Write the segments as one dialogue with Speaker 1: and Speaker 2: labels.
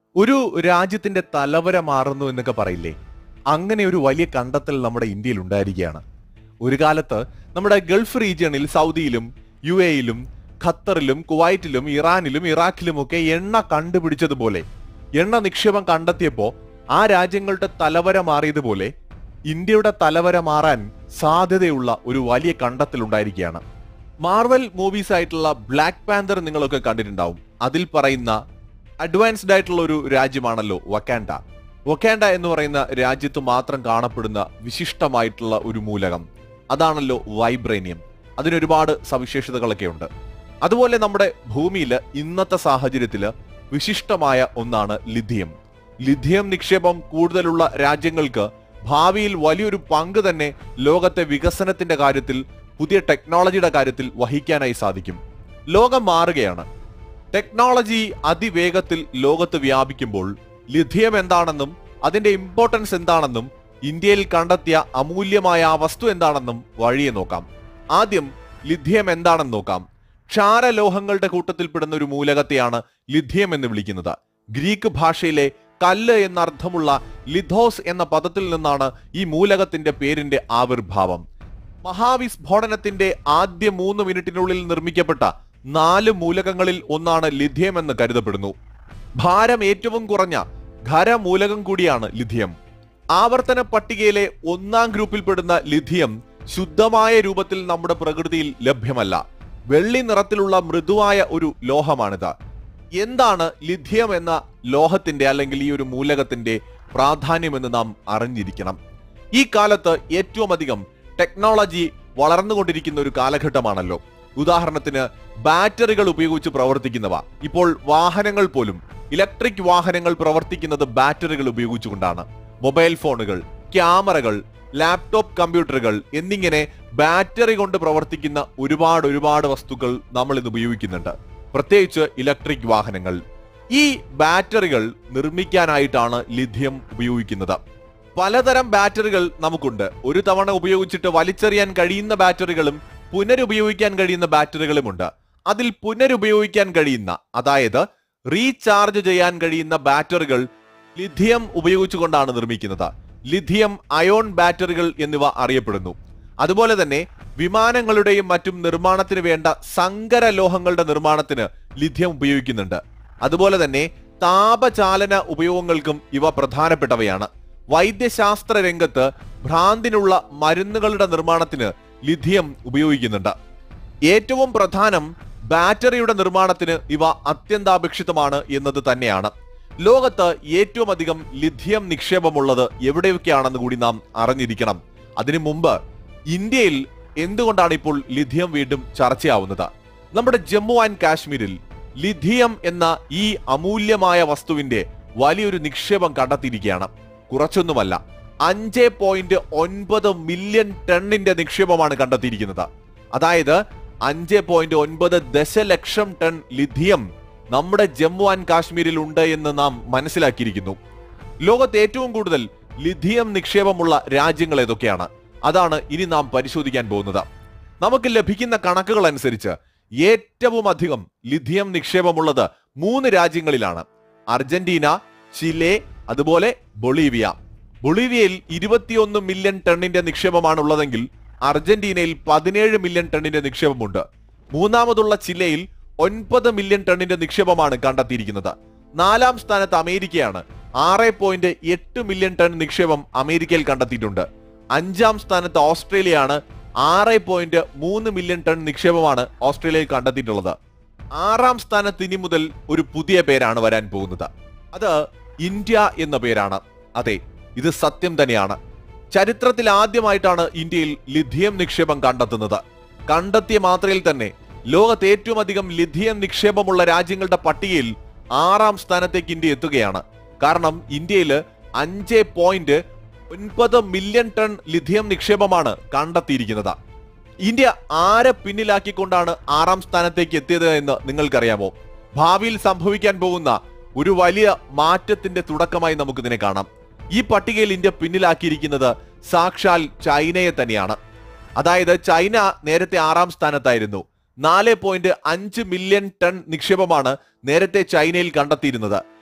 Speaker 1: ഒരു രാജ്യത്തിന്റെ തലവര മാറുന്നു എന്നൊക്കെ പറയില്ലേ അങ്ങനെ ഒരു വലിയ കണ്ടെത്തൽ നമ്മുടെ ഇന്ത്യയിൽ ഉണ്ടായിരിക്കുകയാണ് ഒരു കാലത്ത് നമ്മുടെ ഗൾഫ് റീജിയണിൽ സൗദിയിലും യു എയിലും ഖത്തറിലും കുവൈറ്റിലും ഇറാനിലും ഇറാഖിലും ഒക്കെ എണ്ണ കണ്ടുപിടിച്ചതുപോലെ എണ്ണ നിക്ഷേപം കണ്ടെത്തിയപ്പോ ആ രാജ്യങ്ങളുടെ തലവര മാറിയതുപോലെ ഇന്ത്യയുടെ തലവര മാറാൻ സാധ്യതയുള്ള ഒരു വലിയ കണ്ടെത്തൽ ഉണ്ടായിരിക്കുകയാണ് മാർവൽ മൂവീസ് ആയിട്ടുള്ള ബ്ലാക്ക് പാന്തർ നിങ്ങളൊക്കെ കണ്ടിട്ടുണ്ടാവും അതിൽ പറയുന്ന അഡ്വാൻസ്ഡ് ആയിട്ടുള്ള ഒരു രാജ്യമാണല്ലോ വക്കാൻഡ വക്കാൻഡ എന്ന് പറയുന്ന രാജ്യത്ത് മാത്രം കാണപ്പെടുന്ന വിശിഷ്ടമായിട്ടുള്ള ഒരു മൂലകം അതാണല്ലോ വൈബ്രേനിയം അതിനൊരുപാട് സവിശേഷതകളൊക്കെ ഉണ്ട് അതുപോലെ നമ്മുടെ ഭൂമിയിൽ ഇന്നത്തെ സാഹചര്യത്തിൽ വിശിഷ്ടമായ ഒന്നാണ് ലിഥിയം ലിഥിയം നിക്ഷേപം കൂടുതലുള്ള രാജ്യങ്ങൾക്ക് ഭാവിയിൽ വലിയൊരു പങ്ക് തന്നെ ലോകത്തെ വികസനത്തിന്റെ കാര്യത്തിൽ പുതിയ ടെക്നോളജിയുടെ കാര്യത്തിൽ വഹിക്കാനായി സാധിക്കും ലോകം മാറുകയാണ് ടെക്നോളജി അതിവേഗത്തിൽ ലോകത്ത് വ്യാപിക്കുമ്പോൾ ലിഥിയം എന്താണെന്നും അതിന്റെ ഇമ്പോർട്ടൻസ് എന്താണെന്നും ഇന്ത്യയിൽ കണ്ടെത്തിയ അമൂല്യമായ ആ വസ്തു എന്താണെന്നും വഴിയെ നോക്കാം ആദ്യം ലിഥിയം എന്താണെന്ന് നോക്കാം ക്ഷാരലോഹങ്ങളുടെ കൂട്ടത്തിൽപ്പെടുന്ന ഒരു മൂലകത്തെയാണ് ലിഥിയം എന്ന് വിളിക്കുന്നത് ഗ്രീക്ക് ഭാഷയിലെ കല്ല് എന്നർത്ഥമുള്ള ലിഥോസ് എന്ന പദത്തിൽ നിന്നാണ് ഈ മൂലകത്തിന്റെ പേരിന്റെ ആവിർഭാവം മഹാവിസ്ഫോടനത്തിന്റെ ആദ്യ മൂന്ന് മിനിറ്റിനുള്ളിൽ നിർമ്മിക്കപ്പെട്ട നാല് മൂലകങ്ങളിൽ ഒന്നാണ് ലിഥിയം എന്ന് കരുതപ്പെടുന്നു ഭാരം ഏറ്റവും കുറഞ്ഞ ഖരമൂലകം കൂടിയാണ് ലിഥിയം ആവർത്തന പട്ടികയിലെ ഒന്നാം ഗ്രൂപ്പിൽപ്പെടുന്ന ലിഥിയം ശുദ്ധമായ രൂപത്തിൽ നമ്മുടെ പ്രകൃതിയിൽ ലഭ്യമല്ല വെള്ളി നിറത്തിലുള്ള മൃദുവായ ഒരു ലോഹമാണിത് എന്താണ് ലിഥിയം എന്ന ലോഹത്തിന്റെ അല്ലെങ്കിൽ ഈ ഒരു മൂലകത്തിന്റെ പ്രാധാന്യമെന്ന് നാം അറിഞ്ഞിരിക്കണം ഈ കാലത്ത് ഏറ്റവും അധികം ടെക്നോളജി വളർന്നുകൊണ്ടിരിക്കുന്ന ഒരു കാലഘട്ടമാണല്ലോ ഉദാഹരണത്തിന് ബാറ്ററികൾ ഉപയോഗിച്ച് പ്രവർത്തിക്കുന്നവ ഇപ്പോൾ വാഹനങ്ങൾ പോലും ഇലക്ട്രിക് വാഹനങ്ങൾ പ്രവർത്തിക്കുന്നത് ബാറ്ററികൾ ഉപയോഗിച്ചുകൊണ്ടാണ് മൊബൈൽ ഫോണുകൾ ക്യാമറകൾ ലാപ്ടോപ്പ് കമ്പ്യൂട്ടറുകൾ എന്നിങ്ങനെ ബാറ്ററി കൊണ്ട് പ്രവർത്തിക്കുന്ന ഒരുപാട് ഒരുപാട് വസ്തുക്കൾ നമ്മൾ ഇന്ന് ഉപയോഗിക്കുന്നുണ്ട് പ്രത്യേകിച്ച് ഇലക്ട്രിക് വാഹനങ്ങൾ ഈ ബാറ്ററികൾ നിർമ്മിക്കാനായിട്ടാണ് ലിഥിയം ഉപയോഗിക്കുന്നത് പലതരം ബാറ്ററികൾ നമുക്കുണ്ട് ഒരു തവണ ഉപയോഗിച്ചിട്ട് വലിച്ചെറിയാൻ കഴിയുന്ന ബാറ്ററികളും പുനരുപയോഗിക്കാൻ കഴിയുന്ന ബാറ്ററികളുമുണ്ട് അതിൽ പുനരുപയോഗിക്കാൻ കഴിയുന്ന അതായത് റീചാർജ് ചെയ്യാൻ കഴിയുന്ന ബാറ്ററികൾ ലിഥിയം ഉപയോഗിച്ചുകൊണ്ടാണ് നിർമ്മിക്കുന്നത് ലിഥിയം അയോൺ ബാറ്ററികൾ എന്നിവ അറിയപ്പെടുന്നു അതുപോലെ തന്നെ വിമാനങ്ങളുടെയും മറ്റും നിർമ്മാണത്തിന് വേണ്ട സങ്കര ലോഹങ്ങളുടെ നിർമ്മാണത്തിന് ലിഥിയം ഉപയോഗിക്കുന്നുണ്ട് അതുപോലെ തന്നെ താപചാലന ഉപയോഗങ്ങൾക്കും ഇവ പ്രധാനപ്പെട്ടവയാണ് വൈദ്യശാസ്ത്ര രംഗത്ത് ഭ്രാന്തിനുള്ള മരുന്നുകളുടെ നിർമ്മാണത്തിന് ലിഥിയം ഉപയോഗിക്കുന്നുണ്ട് ഏറ്റവും പ്രധാനം ബാറ്ററിയുടെ നിർമ്മാണത്തിന് ഇവ അത്യന്താപേക്ഷിതമാണ് എന്നത് തന്നെയാണ് ലോകത്ത് ഏറ്റവും അധികം ലിഥിയം നിക്ഷേപമുള്ളത് എവിടെയൊക്കെയാണെന്ന് കൂടി നാം അറിഞ്ഞിരിക്കണം അതിനു മുമ്പ് ഇന്ത്യയിൽ എന്തുകൊണ്ടാണ് ഇപ്പോൾ ലിഥിയം വീണ്ടും ചർച്ചയാവുന്നത് നമ്മുടെ ജമ്മു ആൻഡ് കാശ്മീരിൽ ലിഥിയം എന്ന ഈ അമൂല്യമായ വസ്തുവിന്റെ വലിയൊരു നിക്ഷേപം കണ്ടെത്തിയിരിക്കുകയാണ് കുറച്ചൊന്നുമല്ല അഞ്ച് പോയിന്റ് ഒൻപത് മില്യൺ ടണ്ണിന്റെ നിക്ഷേപമാണ് കണ്ടെത്തിയിരിക്കുന്നത് അതായത് അഞ്ച് പോയിന്റ് ഒൻപത് ദശലക്ഷം ടൺ ലിഥിയം നമ്മുടെ ജമ്മു ആൻഡ് കാശ്മീരിൽ ഉണ്ട് എന്ന് നാം മനസ്സിലാക്കിയിരിക്കുന്നു ലോകത്ത് ഏറ്റവും കൂടുതൽ ലിഥിയം നിക്ഷേപമുള്ള രാജ്യങ്ങൾ ഏതൊക്കെയാണ് അതാണ് ഇനി നാം പരിശോധിക്കാൻ പോകുന്നത് നമുക്ക് ലഭിക്കുന്ന കണക്കുകൾ അനുസരിച്ച് ഏറ്റവും അധികം ലിഥിയം നിക്ഷേപമുള്ളത് മൂന്ന് രാജ്യങ്ങളിലാണ് അർജന്റീന ചിലെ അതുപോലെ ബൊളീവിയ ബൊളീവിയയിൽ ഇരുപത്തിയൊന്ന് മില്യൺ ടണ്ണിന്റെ നിക്ഷേപമാണ് ഉള്ളതെങ്കിൽ അർജന്റീനയിൽ പതിനേഴ് മില്യൺ ടണ്ണിന്റെ നിക്ഷേപമുണ്ട് മൂന്നാമതുള്ള ചിലയിൽ ഒൻപത് മില്യൺ ടണ്ണിന്റെ നിക്ഷേപമാണ് കണ്ടെത്തിയിരിക്കുന്നത് നാലാം സ്ഥാനത്ത് അമേരിക്കയാണ് ആറ് പോയിന്റ് എട്ട് മില്യൺ ടൺ നിക്ഷേപം അമേരിക്കയിൽ കണ്ടെത്തിയിട്ടുണ്ട് അഞ്ചാം സ്ഥാനത്ത് ഓസ്ട്രേലിയയാണ് ആറ് പോയിന്റ് മൂന്ന് മില്യൺ ടൺ നിക്ഷേപമാണ് ഓസ്ട്രേലിയയിൽ കണ്ടെത്തിയിട്ടുള്ളത് ആറാം സ്ഥാനത്ത് ഇനി മുതൽ ഒരു പുതിയ പേരാണ് വരാൻ പോകുന്നത് അത് ഇന്ത്യ എന്ന പേരാണ് അതെ ഇത് സത്യം തന്നെയാണ് ചരിത്രത്തിൽ ആദ്യമായിട്ടാണ് ഇന്ത്യയിൽ ലിഥിയം നിക്ഷേപം കണ്ടെത്തുന്നത് കണ്ടെത്തിയ മാത്രയിൽ തന്നെ ലോകത്ത് ഏറ്റവും അധികം ലിഥിയം നിക്ഷേപമുള്ള രാജ്യങ്ങളുടെ പട്ടികയിൽ ആറാം സ്ഥാനത്തേക്ക് ഇന്ത്യ എത്തുകയാണ് കാരണം ഇന്ത്യയിൽ അഞ്ച് പോയിന്റ് ഒൻപത് മില്യൺ ടൺ ലിഥിയം നിക്ഷേപമാണ് കണ്ടെത്തിയിരിക്കുന്നത് ഇന്ത്യ ആരെ പിന്നിലാക്കിക്കൊണ്ടാണ് ആറാം സ്ഥാനത്തേക്ക് എത്തിയത് എന്ന് നിങ്ങൾക്കറിയാമോ ഭാവിയിൽ സംഭവിക്കാൻ പോകുന്ന ഒരു വലിയ മാറ്റത്തിന്റെ തുടക്കമായി നമുക്കിതിനെ കാണാം ഈ പട്ടികയിൽ ഇന്ത്യ പിന്നിലാക്കിയിരിക്കുന്നത് സാക്ഷാൽ ചൈനയെ തന്നെയാണ് അതായത് ചൈന നേരത്തെ ആറാം സ്ഥാനത്തായിരുന്നു നാല് പോയിന്റ് അഞ്ച് മില്യൺ ടൺ നിക്ഷേപമാണ് നേരത്തെ ചൈനയിൽ കണ്ടെത്തിയിരുന്നത്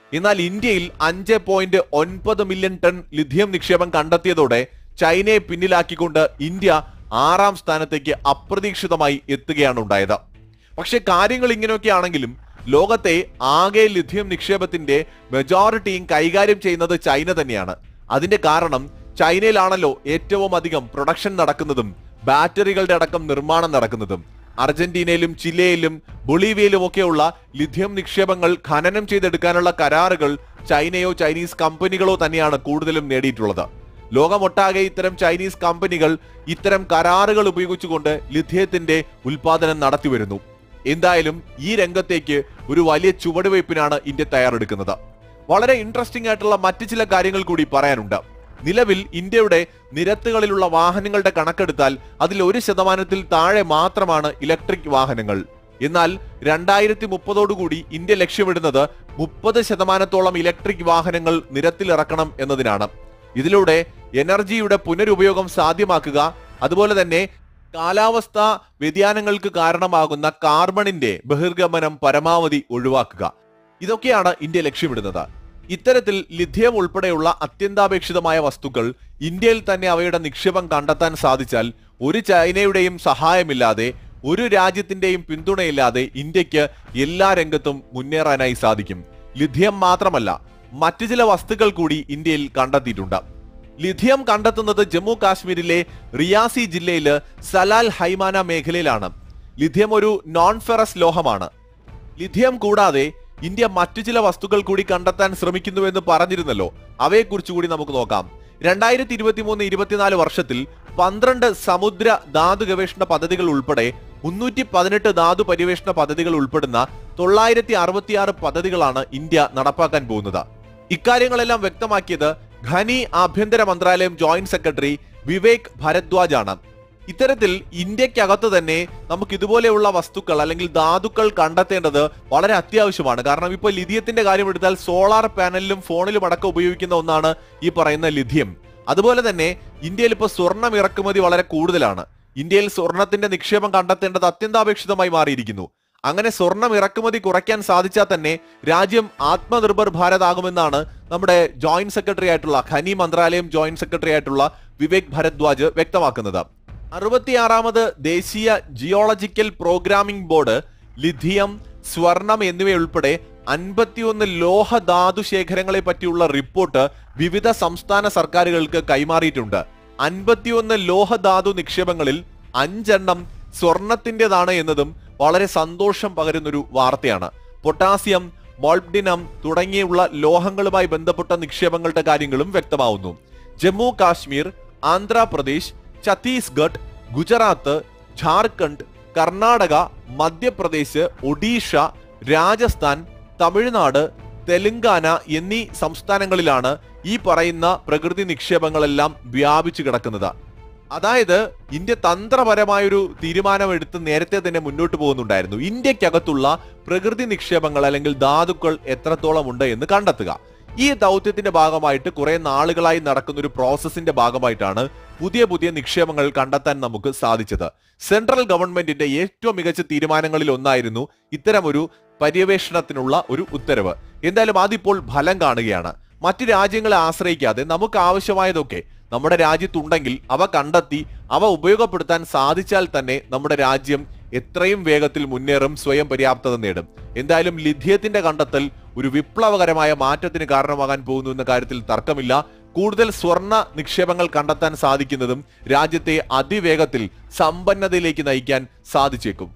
Speaker 1: എന്നാൽ ഇന്ത്യയിൽ അഞ്ച് പോയിന്റ് ഒൻപത് മില്യൺ ടൺ ലിഥിയം നിക്ഷേപം കണ്ടെത്തിയതോടെ ചൈനയെ പിന്നിലാക്കിക്കൊണ്ട് ഇന്ത്യ ആറാം സ്ഥാനത്തേക്ക് അപ്രതീക്ഷിതമായി എത്തുകയാണ് ഉണ്ടായത് പക്ഷെ കാര്യങ്ങൾ ഇങ്ങനെയൊക്കെ ആണെങ്കിലും ലോകത്തെ ആകെ ലിഥിയം നിക്ഷേപത്തിന്റെ മെജോറിറ്റിയും കൈകാര്യം ചെയ്യുന്നത് ചൈന തന്നെയാണ് അതിന്റെ കാരണം ചൈനയിലാണല്ലോ ഏറ്റവും അധികം പ്രൊഡക്ഷൻ നടക്കുന്നതും ബാറ്ററികളുടെ അടക്കം നിർമ്മാണം നടക്കുന്നതും അർജന്റീനയിലും ചിലയിലും ബൊളീവിയയിലും ഒക്കെയുള്ള ലിഥിയം നിക്ഷേപങ്ങൾ ഖനനം ചെയ്തെടുക്കാനുള്ള കരാറുകൾ ചൈനയോ ചൈനീസ് കമ്പനികളോ തന്നെയാണ് കൂടുതലും നേടിയിട്ടുള്ളത് ലോകമൊട്ടാകെ ഇത്തരം ചൈനീസ് കമ്പനികൾ ഇത്തരം കരാറുകൾ ഉപയോഗിച്ചുകൊണ്ട് ലിഥിയത്തിന്റെ ഉൽപാദനം നടത്തിവരുന്നു എന്തായാലും ഈ രംഗത്തേക്ക് ഒരു വലിയ ചുവടുവയ്പ്പിനാണ് ഇന്ത്യ തയ്യാറെടുക്കുന്നത് വളരെ ഇൻട്രസ്റ്റിംഗ് ആയിട്ടുള്ള മറ്റു ചില കാര്യങ്ങൾ കൂടി പറയാനുണ്ട് നിലവിൽ ഇന്ത്യയുടെ നിരത്തുകളിലുള്ള വാഹനങ്ങളുടെ കണക്കെടുത്താൽ അതിൽ ഒരു ശതമാനത്തിൽ താഴെ മാത്രമാണ് ഇലക്ട്രിക് വാഹനങ്ങൾ എന്നാൽ രണ്ടായിരത്തി മുപ്പതോടുകൂടി ഇന്ത്യ ലക്ഷ്യമിടുന്നത് മുപ്പത് ശതമാനത്തോളം ഇലക്ട്രിക് വാഹനങ്ങൾ നിരത്തിലിറക്കണം എന്നതിനാണ് ഇതിലൂടെ എനർജിയുടെ പുനരുപയോഗം സാധ്യമാക്കുക അതുപോലെ തന്നെ കാലാവസ്ഥ വ്യതിയാനങ്ങൾക്ക് കാരണമാകുന്ന കാർബണിന്റെ ബഹിർഗമനം പരമാവധി ഒഴിവാക്കുക ഇതൊക്കെയാണ് ഇന്ത്യ ലക്ഷ്യമിടുന്നത് ഇത്തരത്തിൽ ലിഥിയം ഉൾപ്പെടെയുള്ള അത്യന്താപേക്ഷിതമായ വസ്തുക്കൾ ഇന്ത്യയിൽ തന്നെ അവയുടെ നിക്ഷേപം കണ്ടെത്താൻ സാധിച്ചാൽ ഒരു ചൈനയുടെയും സഹായമില്ലാതെ ഒരു രാജ്യത്തിന്റെയും പിന്തുണയില്ലാതെ ഇന്ത്യക്ക് എല്ലാ രംഗത്തും മുന്നേറാനായി സാധിക്കും ലിഥിയം മാത്രമല്ല മറ്റു ചില വസ്തുക്കൾ കൂടി ഇന്ത്യയിൽ കണ്ടെത്തിയിട്ടുണ്ട് ലിഥിയം കണ്ടെത്തുന്നത് ജമ്മു കാശ്മീരിലെ റിയാസി ജില്ലയില് സലാൽ ഹൈമാന മേഖലയിലാണ് ലിഥിയം ഒരു നോൺ ഫെറസ് ലോഹമാണ് ലിഥിയം കൂടാതെ ഇന്ത്യ മറ്റു ചില വസ്തുക്കൾ കൂടി കണ്ടെത്താൻ ശ്രമിക്കുന്നുവെന്ന് പറഞ്ഞിരുന്നല്ലോ അവയെക്കുറിച്ച് കൂടി നമുക്ക് നോക്കാം രണ്ടായിരത്തി ഇരുപത്തി മൂന്ന് ഇരുപത്തിനാല് വർഷത്തിൽ പന്ത്രണ്ട് സമുദ്ര ധാതു ഗവേഷണ പദ്ധതികൾ ഉൾപ്പെടെ മുന്നൂറ്റി പതിനെട്ട് ധാതു പര്യവേഷണ പദ്ധതികൾ ഉൾപ്പെടുന്ന തൊള്ളായിരത്തി അറുപത്തിയാറ് പദ്ധതികളാണ് ഇന്ത്യ നടപ്പാക്കാൻ പോകുന്നത് ഇക്കാര്യങ്ങളെല്ലാം വ്യക്തമാക്കിയത് ഖനി ആഭ്യന്തര മന്ത്രാലയം ജോയിന്റ് സെക്രട്ടറി വിവേക് ഭരദ്വാജ് ആണ് ഇത്തരത്തിൽ ഇന്ത്യക്കകത്ത് തന്നെ നമുക്ക് ഇതുപോലെയുള്ള വസ്തുക്കൾ അല്ലെങ്കിൽ ധാതുക്കൾ കണ്ടെത്തേണ്ടത് വളരെ അത്യാവശ്യമാണ് കാരണം ഇപ്പോൾ ലിഥിയത്തിന്റെ കാര്യം എടുത്താൽ സോളാർ പാനലിലും ഫോണിലും അടക്കം ഉപയോഗിക്കുന്ന ഒന്നാണ് ഈ പറയുന്ന ലിഥിയം അതുപോലെ തന്നെ ഇന്ത്യയിൽ ഇപ്പോൾ സ്വർണം ഇറക്കുമതി വളരെ കൂടുതലാണ് ഇന്ത്യയിൽ സ്വർണത്തിന്റെ നിക്ഷേപം കണ്ടെത്തേണ്ടത് അത്യന്താപേക്ഷിതമായി മാറിയിരിക്കുന്നു അങ്ങനെ സ്വർണം ഇറക്കുമതി കുറയ്ക്കാൻ സാധിച്ചാൽ തന്നെ രാജ്യം ആത്മനിർഭർ ഭാരത് ആകുമെന്നാണ് നമ്മുടെ ജോയിന്റ് സെക്രട്ടറി ആയിട്ടുള്ള ഖനി മന്ത്രാലയം ജോയിന്റ് സെക്രട്ടറി ആയിട്ടുള്ള വിവേക് ഭരദ്വാജ് വ്യക്തമാക്കുന്നത് അറുപത്തിയാറാമത് ദേശീയ ജിയോളജിക്കൽ പ്രോഗ്രാമിംഗ് ബോർഡ് ലിഥിയം സ്വർണം എന്നിവയുൾപ്പെടെ അൻപത്തിയൊന്ന് ലോഹ ധാതു ശേഖരങ്ങളെ പറ്റിയുള്ള റിപ്പോർട്ട് വിവിധ സംസ്ഥാന സർക്കാരുകൾക്ക് കൈമാറിയിട്ടുണ്ട് അൻപത്തിയൊന്ന് ലോഹ ധാതു നിക്ഷേപങ്ങളിൽ അഞ്ചെണ്ണം സ്വർണത്തിൻ്റെതാണ് എന്നതും വളരെ സന്തോഷം പകരുന്നൊരു വാർത്തയാണ് പൊട്ടാസ്യം മോൾബ്ഡിനം തുടങ്ങിയുള്ള ലോഹങ്ങളുമായി ബന്ധപ്പെട്ട നിക്ഷേപങ്ങളുടെ കാര്യങ്ങളും വ്യക്തമാവുന്നു ജമ്മു കാശ്മീർ ആന്ധ്രാപ്രദേശ് ഛത്തീസ്ഗഡ് ഗുജറാത്ത് ഝാർഖണ്ഡ് കർണാടക മധ്യപ്രദേശ് ഒഡീഷ രാജസ്ഥാൻ തമിഴ്നാട് തെലങ്കാന എന്നീ സംസ്ഥാനങ്ങളിലാണ് ഈ പറയുന്ന പ്രകൃതി നിക്ഷേപങ്ങളെല്ലാം വ്യാപിച്ചു കിടക്കുന്നത് അതായത് ഇന്ത്യ തന്ത്രപരമായൊരു തീരുമാനമെടുത്ത് നേരത്തെ തന്നെ മുന്നോട്ട് പോകുന്നുണ്ടായിരുന്നു ഇന്ത്യക്കകത്തുള്ള പ്രകൃതി നിക്ഷേപങ്ങൾ അല്ലെങ്കിൽ ധാതുക്കൾ എത്രത്തോളം ഉണ്ട് എന്ന് കണ്ടെത്തുക ഈ ദൗത്യത്തിന്റെ ഭാഗമായിട്ട് കുറെ നാളുകളായി നടക്കുന്ന ഒരു പ്രോസസ്സിന്റെ ഭാഗമായിട്ടാണ് പുതിയ പുതിയ നിക്ഷേപങ്ങൾ കണ്ടെത്താൻ നമുക്ക് സാധിച്ചത് സെൻട്രൽ ഗവൺമെന്റിന്റെ ഏറ്റവും മികച്ച തീരുമാനങ്ങളിൽ ഒന്നായിരുന്നു ഇത്തരമൊരു പര്യവേഷണത്തിനുള്ള ഒരു ഉത്തരവ് എന്തായാലും അതിപ്പോൾ ഫലം കാണുകയാണ് മറ്റു രാജ്യങ്ങളെ ആശ്രയിക്കാതെ നമുക്ക് ആവശ്യമായതൊക്കെ നമ്മുടെ രാജ്യത്തുണ്ടെങ്കിൽ അവ കണ്ടെത്തി അവ ഉപയോഗപ്പെടുത്താൻ സാധിച്ചാൽ തന്നെ നമ്മുടെ രാജ്യം എത്രയും വേഗത്തിൽ മുന്നേറും സ്വയം പര്യാപ്തത നേടും എന്തായാലും ലിഥിയത്തിന്റെ കണ്ടെത്തൽ ഒരു വിപ്ലവകരമായ മാറ്റത്തിന് കാരണമാകാൻ പോകുന്നു എന്ന കാര്യത്തിൽ തർക്കമില്ല കൂടുതൽ സ്വർണ്ണ നിക്ഷേപങ്ങൾ കണ്ടെത്താൻ സാധിക്കുന്നതും രാജ്യത്തെ അതിവേഗത്തിൽ സമ്പന്നതയിലേക്ക് നയിക്കാൻ സാധിച്ചേക്കും